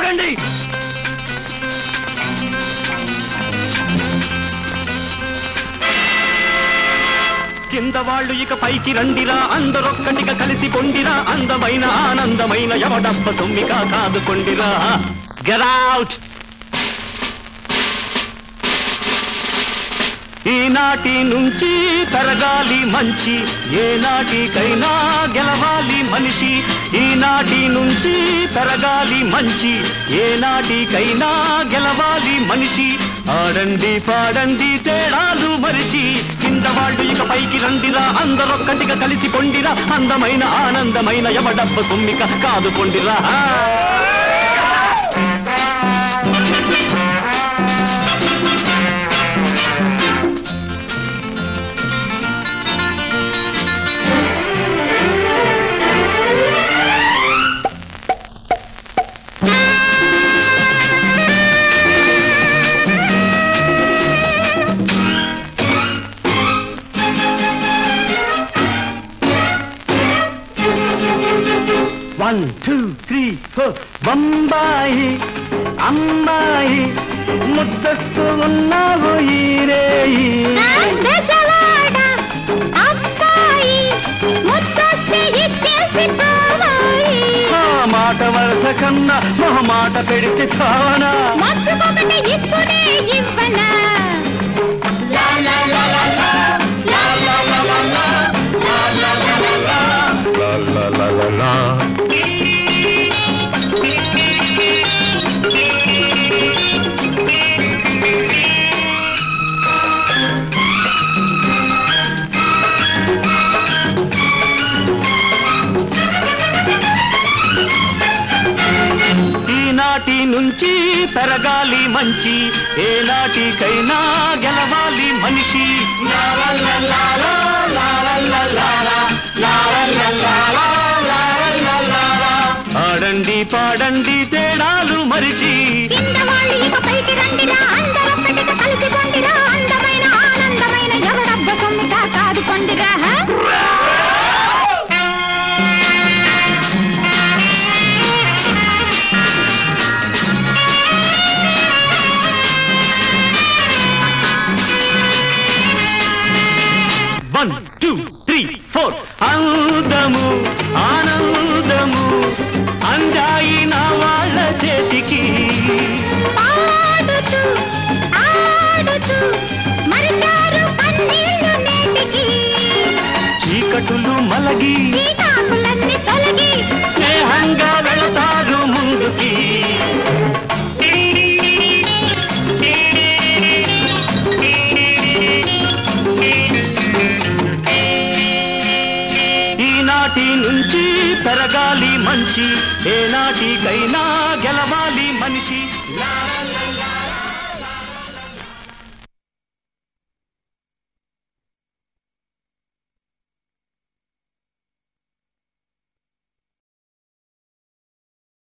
ఆగండి కింద వాళ్ళు ఇక పైకి రండిరా అందరొక్కటిగా కలిసి పొండిరా అందమైన ఆనందమైన ఎవడబ్బ సొమ్మిగా కాదుకొండిరా గెరౌట్ ఈనాటి నుంచి పెరగాలి మంచి ఏ నాటికైనా గెలవాలి మనిషి ఈనాటి నుంచి పెరగాలి మంచి ఏ నాటికైనా గెలవాలి మనిషి ఆడండి పాడండి తేడాలు మరిచి కింద వాళ్ళు ఇక పైకి రండిరా అందరొక్కటిగా కలిసి పొండిరా అందమైన ఆనందమైన ఎవడబ్బ సొమ్మిక కాదు పొండిరా one two three four Bombay అమ్మాయి ముద్దస్తూ ఉన్నావు ఈరేయి బెజవాడ అబ్బాయి ముద్దొస్తే ఇచ్చేసి పోవాలి ఆ మాట వరస కన్నా మొహమాట పెడితే చావనా మత్తుకొకటి ఇప్పుడే ఇవ్వనా లా లా లా లా లా, లా లా లా లా లా, లా లా లా లా లా. లా లా లా లా లా. ఈనాటి నుంచి పెరగాలి మంచి ఏ నాటికైనా గెలవాలి మనిషి లా లా లా లా లా, లా లా లా లా లా, లా లా లా లా లా, లా లా లా లా లా. ఆడండి పాడండి తేడాలు మరిచి కింద వాళ్ళు ఇక పైకి రండిరా అందరొక్కటిగా కలిసి కొండిరా అందమైన ఆనందమైన ఎవడబ్బ సొమ్మిగా కాదుకొండిరా హ? వన్ టూ త్రీ ఫోర్ అందము ఆనందము అంజాయి నా వాళ్ళ చేతికి పాడుతూ ఆడుతూ మరిచారు కన్నీళ్లు నేటికి చీకటులు మలగి శ్రీకాకులన్నీ తొలగి స్నేహంగా వెళతారు ముందుకి ఈనాటి నుంచి పెరగాలి మంచి ఏ నాటికైనా గెలవాలి మనిషి లా లా లా లా